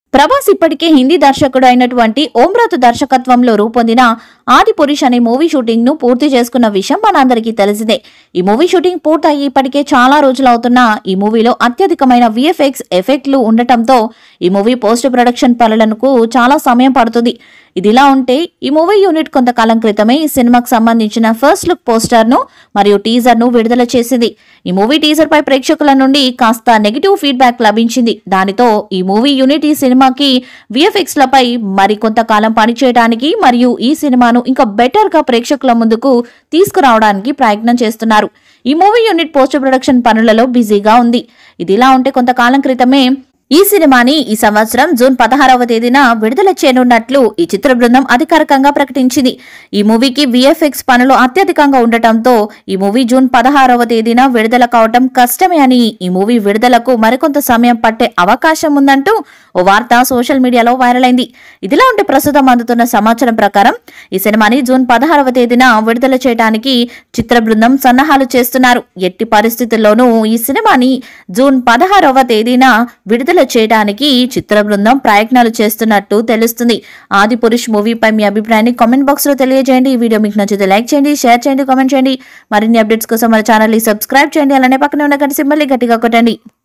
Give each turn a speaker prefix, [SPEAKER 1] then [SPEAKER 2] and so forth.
[SPEAKER 1] ప్రభాస్ ఇప్పటికే హిందీ దర్శకుడు అయినటువంటి ఓమ్రత్ దర్శకత్వంలో రూపొందిన ఆది పురుష్ అనే మూవీ షూటింగ్ ను పూర్తి చేసుకున్న విషయం మనందరికీ తెలిసిందే ఈ మూవీ షూటింగ్ పూర్తయి ఇప్పటికే చాలా రోజులు అవుతున్నా ఈ మూవీలో అత్యధికమైన విఎఫ్ఎక్స్ ఎఫెక్ట్లు ఉండటంతో ఈ మూవీ పోస్ట్ ప్రొడక్షన్ పనులకు చాలా సమయం పడుతుంది ఇదిలా ఉంటే ఈ మూవీ యూనిట్ కొంతకాలం క్రితమే ఈ సినిమాకు సంబంధించిన ఫస్ట్ లుక్ పోస్టర్ ను మరియు టీజర్ ను విడుదల చేసింది ఈ మూవీ టీజర్ పై ప్రేక్షకుల నుండి కాస్త నెగిటివ్ ఫీడ్బ్యాక్ లభించింది దానితో ఈ మూవీ యూనిట్ ఈ సినిమాకి విఎఫ్ఎక్స్ లపై మరి కొంతకాలం పనిచేయడానికి మరియు ఈ సినిమాను ఇంకా బెటర్ గా ప్రేక్షకుల ముందుకు తీసుకురావడానికి ప్రయత్నం చేస్తున్నారు ఈ మూవీ యూనిట్ పోస్ట్ ప్రొడక్షన్ పనులలో బిజీగా ఉంది ఇదిలా ఉంటే కొంతకాలం క్రితమే ఈ సినిమాని ఈ సంవత్సరం జూన్ పదహారవ తేదీన విడుదల చేయనున్నట్లు ఈ చిత్ర బృందం అధికారికంగా ప్రకటించింది ఈ మూవీకి విఎఫ్ఎక్స్ పనులు అత్యధికంగా ఉండటంతో ఈ మూవీ జూన్ పదహారవ తేదీన విడుదల కావటం కష్టమే అని ఈ మూవీ విడుదలకు మరికొంత సమయం పట్టే అవకాశం ఉందంటూ ఓ వార్త సోషల్ మీడియాలో వైరల్ అయింది ఇదిలా ఉంటే ప్రస్తుతం అందుతున్న సమాచారం ప్రకారం ఈ సినిమాని జూన్ పదహారవ తేదీన విడుదల చేయడానికి చిత్ర బృందం సన్నాహాలు చేస్తున్నారు ఎట్టి పరిస్థితుల్లోనూ ఈ సినిమాని జూన్ పదహారవ తేదీన విడుదల చేయడానికి చిత్ర బృందం ప్రయత్నాలు చేస్తున్నట్టు తెలుస్తుంది ఆది పురుష్ మూవీపై మీ అభిప్రాయాన్ని కామెంట్ బాక్స్ లో తెలియజేయండి ఈ వీడియో మీకు నచ్చితే లైక్ చేయండి షేర్ చేయండి కామెంట్ చేయండి మరిన్ని అప్డేట్స్ కోసం మన ఛానల్ ని సబ్స్క్రైబ్ చేయండి అలానే పక్కన ఉన్న గంట సింబల్ ని గట్టిగా కొట్టండి